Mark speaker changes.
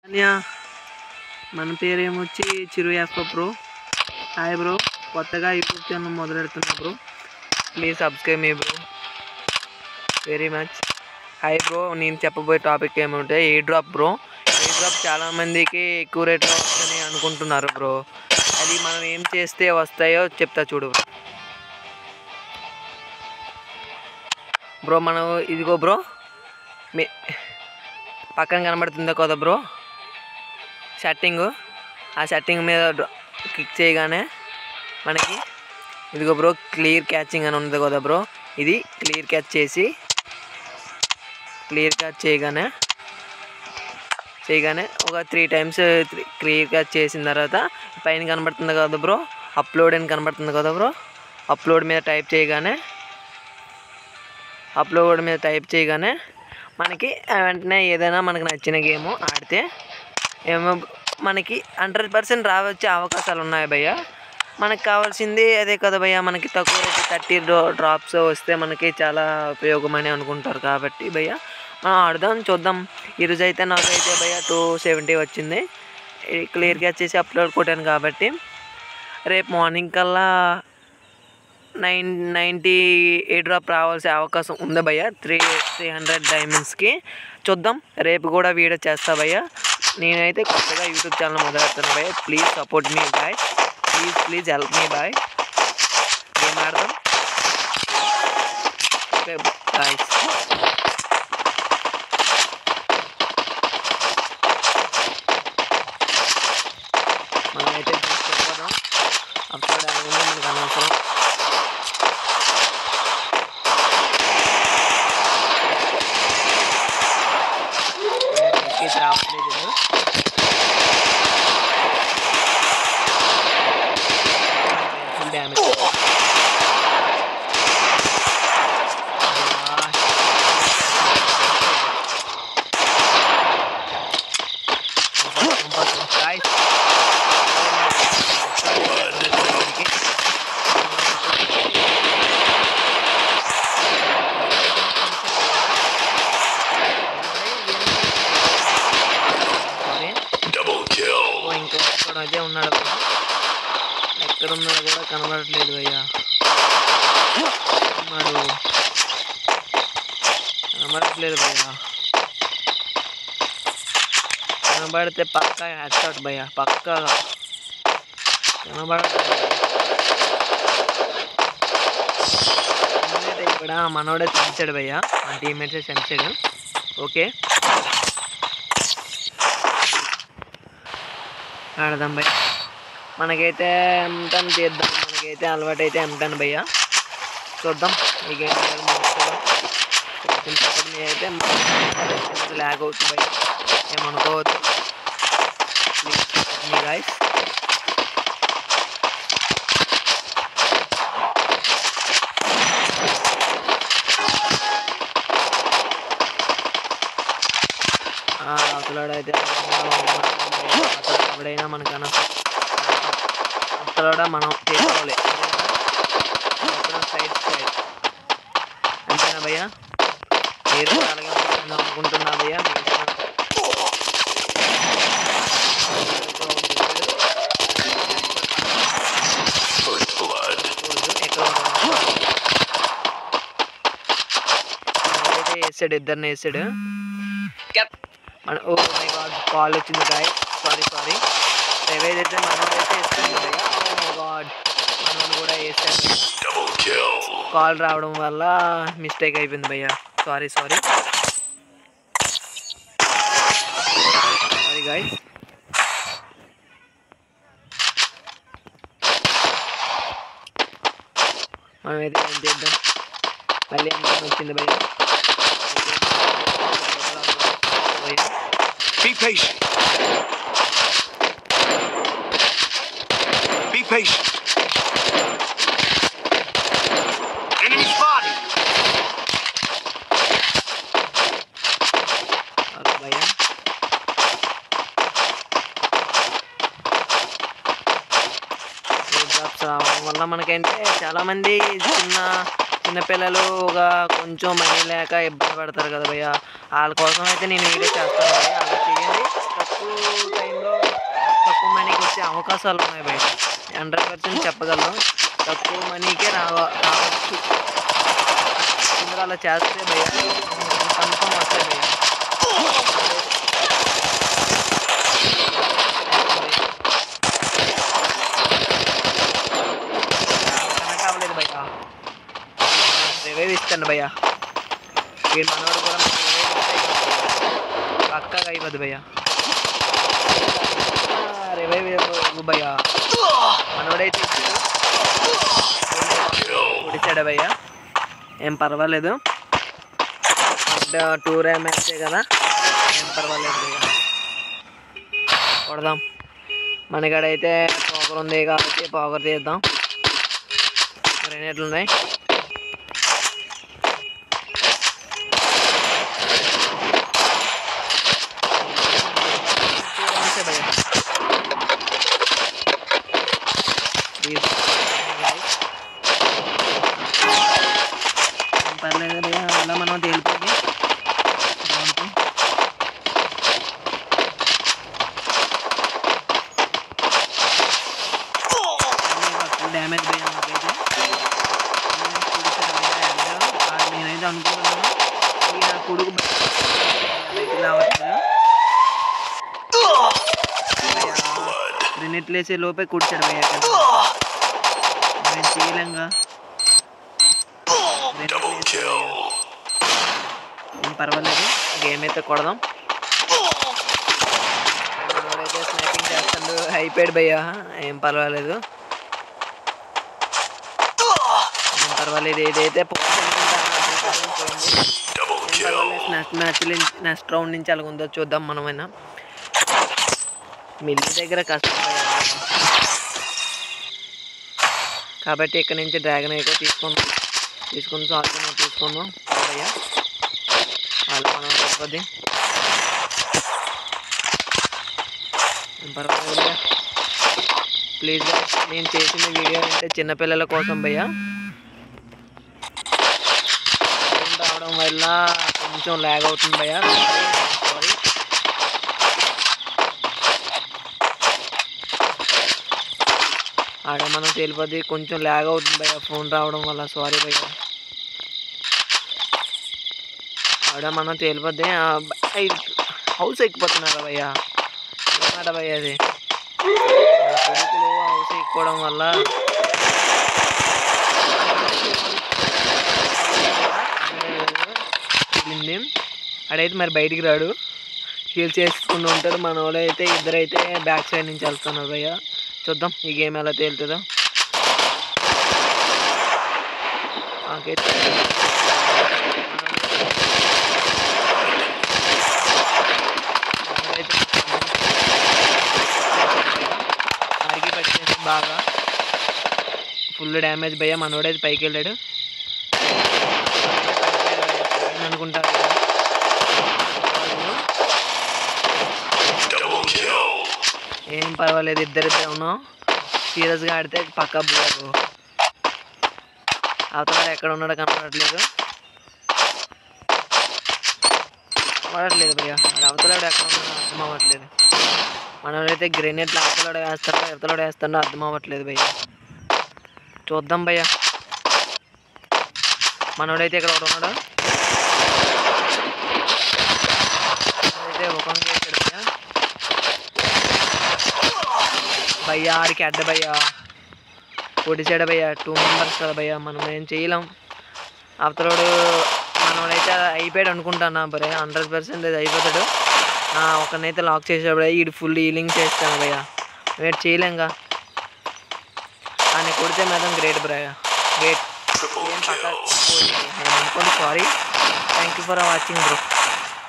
Speaker 1: అన్య మన పేరు ఏమొచ్చి చిరు యాస్ప బ్రో హాయ్ బ్రో కొత్తగా యూట్యూబ్ ఛానల్ మొదలెడుతున్నా bro please subscribe me bro very much hi bro నేను చెప్పబోయే టాపిక్ ఏమంటే air drop bro air drop చాలామందికి ఎక్కువ రేట్లో వస్తుందని అనుకుంటున్నారు బ్రో అది మనం ఏం చేస్తే వస్తాయో చెప్తా చూడు బ్రో బ్రో మనం ఇదిగో బ్రో మీ పక్కన కనబడుతుందా కదా బ్రో సెట్టింగ్ ఆ సెట్టింగ్ మీద డ్ర- క్లిక్ చేయగానే మనకి ఇదిగో బ్రో క్లియర్ క్యాచింగ్ అని ఉంది కదా బ్రో ఇది క్లియర్ క్యాచ్ చేసి క్లియర్ క్యాచ్ చేయగానే చేయగానే ఒక త్రీ టైమ్స్ క్లియర్ క్యాచ్ చేసిన తర్వాత పైన కనబడుతుంది కదా బ్రో అప్లోడ్ అని కనబడుతుంది కదా బ్రో అప్లోడ్ మీద టైప్ చేయగానే అప్లోడ్ మీద టైప్ చేయగానే మనకి ఆ వెంటనే ఏదైనా మనకు నచ్చిన గేమ్ ఆడితే ఏమో మనకి హండ్రెడ్ పర్సెంట్ రావచ్చే అవకాశాలు ఉన్నాయి భయ్య మనకు కావాల్సింది అదే కదా భయ్య మనకి తక్కువ రేటు థర్టీ డ్రాప్స్ వస్తే మనకి చాలా ఉపయోగమని అనుకుంటారు కాబట్టి భయ్య మనం ఆడదాం చూద్దాం ఈరోజు అయితే నాకైతే భయ్య టూ సెవెంటీ వచ్చింది క్లియర్గా చేసి అప్లోడ్ కొట్టాను కాబట్టి రేపు మార్నింగ్ కల్లా నైన్ నైంటీ ఏ డ్రాప్ రావాల్సే అవకాశం ఉంది భయ్య త్రీ త్రీ హండ్రెడ్ డైమండ్స్కి చూద్దాం రేపు కూడా వీడియో చేస్తా భయ్య నేనైతే కొత్తగా యూట్యూబ్ ఛానల్ మొదలెడుతున్నా భయ్య please support me boy please please help me boy game ఆడదాం ఓకే బాయ్స్ మనమైతే చూసుకోపోదాం అప్పుడు ముందు మనకు అనవసరం ఇది రావట్లేదు ఇది. Full damage. Guys. Sorry.
Speaker 2: Double kill.
Speaker 1: ఓ ఇంకొకడు అదే ఉన్నాడు కదా ఎక్కడ ఉన్నాడు కూడా కనబడట్లేదు భయ్యా ఉన్నాడు కనబడట్లేదు భయ్యా కనబడితే పక్కా హెడ్ షాట్ భయ్యా పక్కాగా కనబడట్లేదు మనమైతే ఇక్కడ మనోడే చంపాడు భయ్యా మన టీమ్మేట్సే చంపాడు ఓకే ఆడదాం భయ్య మనకైతే ఎంటన్ తీద్దాం మనకైతే అలవాటు అయితే ఎంటన్ భయ్య చూద్దాం ఈ గేమ్ కొంచెం సపోర్ట్ మీ అయితే ల్యాగ్ అవుతుంది భయ్య ఏమనుకోవద్దు ప్లీజ్ మీ గాయస్ అవతలాడైతే ఎవడైనా మనకు అనవసరం అవతలాడ మనం చేసుకోవాలి సైడ్ సైడ్ అంతేనా భయ్యా మీరు అలాగే ఉంటుందని అనుకుంటున్నా భయ్యా మీరు కూడా
Speaker 2: First blood.
Speaker 1: చూడదు ఎక్కడ అయితే వేసాడు ఇద్దరిని వేసాడు మన ఓ మై గాడ్ కాల్ వచ్చింది గాయ సారీ సారీ ఏదైతే మనోడు అయితే వేస్తాడు కదా ఓ మై గాడ్ మనోడు కూడా వేసాడు
Speaker 2: Double kill.
Speaker 1: కాల్ రావడం వల్ల మిస్టేక్ అయిపోయింది భయ్య సారీ సారీ సారీ గాయస్ మనం అయితే ఏం చేద్దాం మళ్ళీ ఎంత వచ్చింది భయ్య భయ్య
Speaker 2: Be patient. Be patient. Enemy spotted.
Speaker 1: Halo Bayan. Drops రావడం వల్ల మనకంటే చాలామంది చిన్న చిన్నపిల్లలు ఒక కొంచెం మనీ లేక ఇబ్బంది పడతారు కదా భయ్య వాళ్ళ కోసం అయితే నేను వీడియో చేస్తాను భయ్య అలా చేయండి తక్కువ అవకాశాలు ఉన్నాయి భయ హండ్రెడ్ పర్సెంట్ చెప్పగలను తక్కువ మనీకే రావ రావచ్చు అందరూ అలా చేస్తే భయ కన్ఫర్మ్ వస్తాయి భయ కనెక్ట్ అవ్వలేదు భయ రివైవ్ ఇస్తాను భయ్య వీడు మనవాడు కూడా మనకి రివైవ్ ఇస్తే పక్కాగా అయిపోద్ది భయ్య రివైవ్ ఇవ్వు భయ్య మనవాడైతే ఇచ్చాడు ఉడిచాడు భయ్య ఏం పర్వాలేదు టూ ర్యామ్ అయితే కదా ఏం పర్వాలేదు భయ్య కొడదాం మనకాడైతే పోకర్ ఉంది కాబట్టి పోకర్ తీద్దాం గ్రెనేట్లు ఉన్నాయి చూడండి భయ్య. Please. ఏం పర్లేదు భయ్య అలా మనం తేలిపోయి బాగుంటుంది ఫుల్ డ్యామేజ్ భయ్య నాకైతే నేనైతే అనుకుంటున్నాను ఈ నా కొడుకు బయటికి రావట్లేదు
Speaker 2: Blood.
Speaker 1: గ్రెనేట్లు వేసే లోపే కూర్చాడు భయ్య అక్కడ నేను చేయలేంగా
Speaker 2: Double kill.
Speaker 1: ఏం పర్వాలేదు గేమ్ అయితే కొడదాం మనోడైతే స్నైపింగ్ చేస్తాడు అయిపోయాడు భయ్య ఏం పర్వాలేదు ఏం పర్వాలేదు ఏదైతే
Speaker 2: Double kill.
Speaker 1: Next match next round నుంచి అలాగ ఉందో చూద్దాం మనమైనా మిల్లి దగ్గర కష్టం భయ్య. కాబట్టి ఇక్కడ నుంచి డ్రాగన్ అయితే తీసుకుందాం తీసుకుని సాల్వ్ తీసుకుందాం భయ్య వాళ్ళు మనం సరిపోద్ది ఏం పర్వాలేదు ప్లీజ్ నేను చేసిన వీడియో అంటే చిన్నపిల్లల కోసం భయ్య ఫోన్ రావడం వల్ల కొంచెం ల్యాగ్ అవుతుంది భయ్య సారీ ఆడ మనం తెలిపది కొంచెం ల్యాగ్ అవుతుంది భయ్య ఫోన్ రావడం వల్ల సారీ భయ్య ఆడ మనం తెలిపది హౌస్ ఎక్కిపోతున్నారా భయ్య ఏమాట భయ్య అది ఆ కొడుకులు హౌస్ ఎక్కిపోవడం వల్ల వెళ్ళింది ఆడైతే మరి బయటికి రాడు హీల్ చేసుకుంటూ ఉంటాడు మన వాళ్ళు అయితే ఇద్దరైతే బ్యాక్ సైడ్ నుంచి వెళ్తున్నారు భయ్య చూద్దాం ఈ గేమ్ ఎలా తేలుతుందో నాకైతే మనోడైతే ఆడికి పట్టేసి బాగా ఫుల్ డ్యామేజ్ భయ్య మనోడైతే పైకి వెళ్ళాడు అనుకుంటారు కదా.
Speaker 2: Double kill.
Speaker 1: ఏం పర్వాలేదు ఇద్దరిద్దరు ఉన్నాం సీరియస్గా ఆడితే పక్కా పోయారు అవతల ఎక్కడ ఉన్నాడో కనపడట్లేదు కనపడట్లేదు భయ్య అది అవతలాడు ఎక్కడ ఉన్నాడో అర్థం అవ్వట్లేదు మనోడైతే గ్రెనేట్లు అవతలాడు వేస్తాడో అవతలాడు వేస్తాడో అర్థం అవ్వట్లేదు భయ్య చూద్దాం భయ్య మనోడైతే ఇక్కడ ఒకడు ఉన్నాడు మనోడైతే ఒక చేశాడు భయ్య భయ్యా ఆడికి అడ్డ భయ్యా పొడిచాడు భయ్యా టూ మెంబర్స్ కదా భయ్యా మనం ఏం చేయలేం అవతలోడు మనోడైతే అయిపోయాడు అనుకుంటాను బరే హండ్రెడ్ పర్సెంట్ అయిపోతాడు ఆ, ఒకనైతే లాక్ చేసేప్పుడు ఈడు ఫుల్ హీలింగ్ చేస్తాను భయ్యా వెయిట్ చేయలేంగా ఆయన కొడితే మేడం గ్రేట్ భయ్య గ్రేట్
Speaker 2: Triple
Speaker 1: ఏం పక్క
Speaker 2: kill.
Speaker 1: అనుకోండి sorry thank you for watching bro